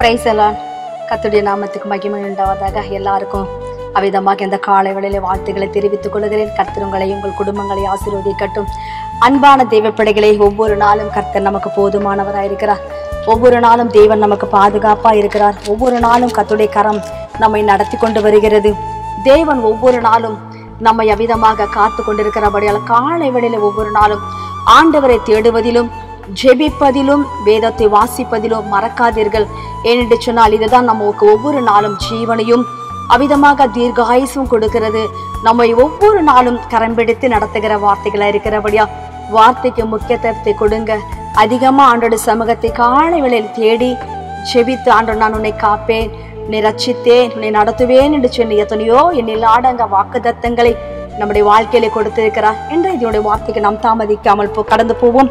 பிரைசலான் கத்துடைய நாமத்துக்கு மகிமை உண்டாவதாக எல்லாருக்கும் அவ்விதமாக இந்த காலை வேளையிலே வாழ்த்துக்களை தெரிவித்துக் கொள்கிறேன் கர்த்தர் உங்களை உங்கள் குடும்பங்களை ஆசீர்வதிக்கட்டும் அன்பான தெய்வ பிள்ளைகளை ஒவ்வொரு நாளும் கர்த்தர் நமக்கு போதுமானவராய் இருக்கிறார் ஒவ்வொரு நாளும் தேவன் நமக்கு பாதுகாப்பா இருக்கிறார் ஒவ்வொரு நாளும் கர்த்தருடைய கரம் நம்மை நடத்தி கொண்டு வருகிறது தேவன் ஒவ்வொரு நாளும் நம்மை அவிதமாக காத்து கொண்டிருக்கிறபடியால் காலை வேளையில ஒவ்வொரு நாளும் ஆண்டவரை தேடுவதிலும் ஜெபிப்பதிலும் வேதத்தை வாசிப்பதிலும் மறக்காதீர்கள் ஏனென்று சொன்னால் இதுதான் நமக்கு ஒவ்வொரு நாளும் ஜீவனையும் அவிதமாக தீர்காயுசும் கொடுக்கிறது நம்மை ஒவ்வொரு நாளும் கரம் பிடித்து நடத்துகிற வார்த்தைகளா இருக்கிறபடியா வார்த்தைக்கு முக்கியத்துவத்தை கொடுங்க அதிகமா ஆண்டோட சமூகத்தை காலை வேளையில் தேடி ஜெபித்து ஆண்டோ நான் உன்னை காப்பேன் உன்னை ரட்சித்தேன் உன்னை நடத்துவேன் என்று சொல்லி எத்தனையோ என்னில் ஆடங்க வாக்குதத்தங்களை நம்முடைய வாழ்க்கையில கொடுத்திருக்கிறார் என்ற இதனுடைய வார்த்தைக்கு நாம் தாமதிக்காமல் போ கடந்து போவோம்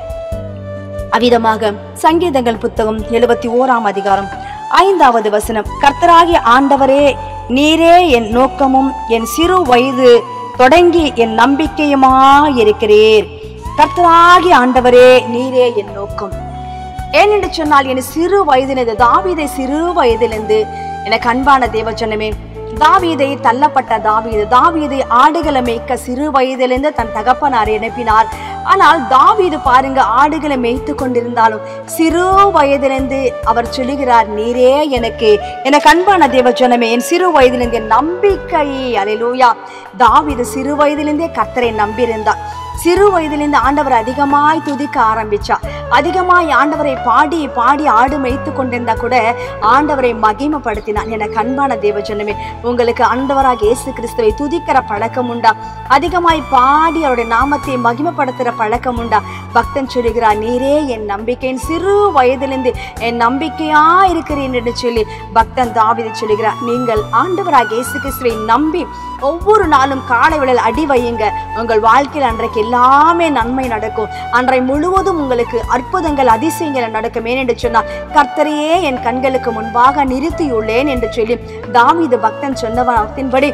அவ்விதமாக சங்கீதங்கள் புத்தகம் எழுபத்தி ஓராம் அதிகாரம் ஐந்தாவது வசனம் கர்த்தராகிய ஆண்டவரே நீரே என் நோக்கமும் என் சிறு வயது தொடங்கி என் நம்பிக்கையுமாயிருக்கிறீர் கர்த்தராகிய ஆண்டவரே நீரே என் நோக்கம் ஏனென்று சொன்னால் என் சிறு வயதிலிருந்து தாவீதை சிறு வயதிலிருந்து எனக்கு அன்பான தேவஜனமே தாவீதை தள்ளப்பட்ட தாவீது தாவீதை ஆடுகளை மேய்க்க சிறு வயதிலிருந்து தன் தகப்பனார் அனுப்பினார் ஆனால் தாவீது பாருங்க ஆடுகளை மேய்த்து கொண்டிருந்தாலும் சிறு வயதிலிருந்து அவர் சொல்லுகிறார் நீரே எனக்கு எனக்கு அன்பான தேவஜனமே என் சிறு வயதிலிருந்து என் நம்பிக்கை அலையிலூயா தாவீது சிறு வயதிலிருந்தே கர்த்தரை நம்பியிருந்தார் சிறு வயதிலிருந்து ஆண்டவர் அதிகமாய் துதிக்க ஆரம்பிச்சா அதிகமாய் ஆண்டவரை பாடி பாடி ஆடு மேய்த்து கொண்டிருந்தா கூட ஆண்டவரை மகிமைப்படுத்தினார் எனக்கு அன்பான தேவஜனமே உங்களுக்கு ஆண்டவராக இயேசு கிறிஸ்துவை துதிக்கிற பழக்கம் உண்டா அதிகமாய் பாடி அவருடைய நாமத்தை மகிமைப்படுத்துகிற பழக்கம் உண்டா பக்தன் சொல்லுகிறார் நீரே என் நம்பிக்கையின் சிறு வயதிலிருந்து என் நம்பிக்கையா இருக்கிறேன் என்று சொல்லி பக்தன் தாவிதை சொல்லுகிறார் நீங்கள் ஆண்டவராக இயேசு கிறிஸ்துவை நம்பி ஒவ்வொரு நாளும் காலை வேளையில் அடி வையுங்க உங்கள் வாழ்க்கையில் அன்றைக்கு எல்லாமே நன்மை நடக்கும் அன்றை முழுவதும் உங்களுக்கு அற்புதங்கள் அதிசயங்கள் நடக்கும் ஏனென்று சொன்னால் கர்த்தரையே என் கண்களுக்கு முன்பாக நிறுத்தியுள்ளேன் என்று சொல்லி தாவீது பக்தன் சொன்னவனத்தின்படி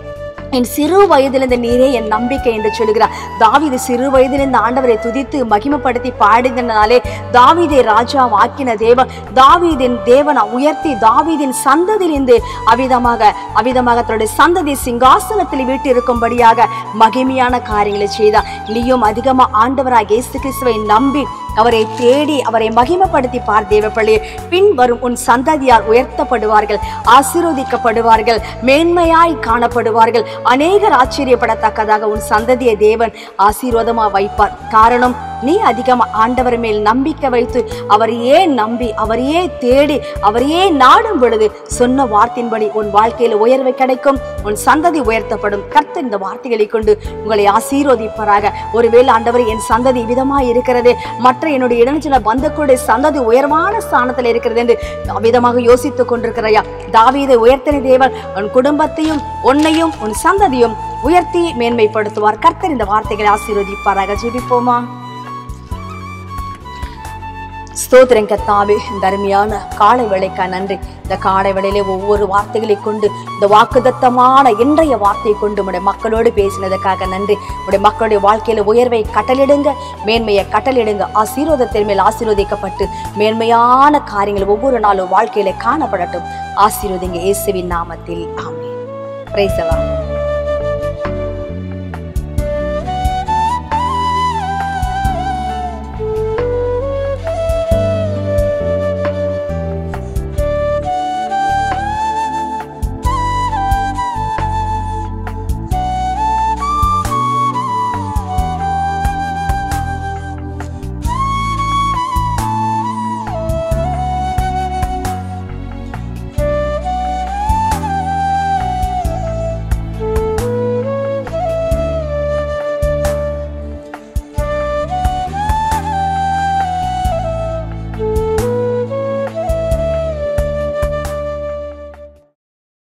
என் சிறு வயதிலிருந்து நீரே என் நம்பிக்கை என்று சொல்லுகிறார் தாவீது சிறு வயதிலிருந்து ஆண்டவரை துதித்து மகிமைப்படுத்தி பாடினாலே தாவீதை ராஜா வாக்கின தேவன் தாவீதின் தேவனை உயர்த்தி தாவீதின் சந்ததியிலிருந்து அவிதமாக அவிதமாக தன்னுடைய சந்ததி சிங்காசனத்தில் வீட்டிருக்கும்படியாக மகிமையான காரியங்களை செய்தார் நீயும் அதிகமா ஆண்டவராக இயேசு கிறிஸ்துவை நம்பி அவரை தேடி அவரை மகிமைப்படுத்தி பார் தேவப்பள்ளி பின் வரும் உன் சந்ததியார் உயர்த்தப்படுவார்கள் ஆசீர்வதிக்கப்படுவார்கள் மேன்மையாய் காணப்படுவார்கள் அநேகர் ஆச்சரியப்படத்தக்கதாக உன் சந்ததியை தேவன் ஆசீர்வாதமா வைப்பார் காரணம் நீ அதிகம் ஆண்டவர் மேல் நம்பிக்கை வைத்து அவரையே நம்பி அவரையே தேடி அவரையே நாடும் பொழுது சொன்ன வார்த்தையின்படி உன் வாழ்க்கையில உயர்வு கிடைக்கும் உன் சந்ததி உயர்த்தப்படும் கர்த்தர் இந்த வார்த்தைகளை கொண்டு உங்களை ஆசீர்வதிப்பாராக ஒருவேளை ஆண்டவர் என் சந்ததி விதமாய் இருக்கிறது மற்ற என்னுடைய இடைநிலை பந்தக்களுடைய சந்ததி உயர்வான ஸ்தானத்தில் இருக்கிறது என்று விதமாக யோசித்துக் கொண்டிருக்கிறையா தாவீதை உயர்த்தின தேவன் உன் குடும்பத்தையும் உன்னையும் உன் சந்ததியும் உயர்த்தி மேன்மைப்படுத்துவார் கர்த்தர் இந்த வார்த்தைகளை ஆசீர்வதிப்பாராக ஜெபிப்போமா ஸ்தோத்திரம் கத்தாவே இந்த அருமையான காலை வேளைக்கா நன்றி இந்த காலை வேளையிலே ஒவ்வொரு வார்த்தைகளை கொண்டு இந்த வாக்குதத்தமான இன்றைய வார்த்தையை கொண்டு உடைய மக்களோடு பேசினதுக்காக நன்றி உடைய மக்களுடைய வாழ்க்கையில உயர்வை கட்டளிடுங்க மேன்மையை கட்டளிடுங்க ஆசீர்வாதத்தின் மேல் ஆசீர்வதிக்கப்பட்டு மேன்மையான காரியங்கள் ஒவ்வொரு நாளும் வாழ்க்கையில காணப்படட்டும் ஆசீர்வதிங்க இயேசுவின் நாமத்தில் ஆமென் பிரைசலாம்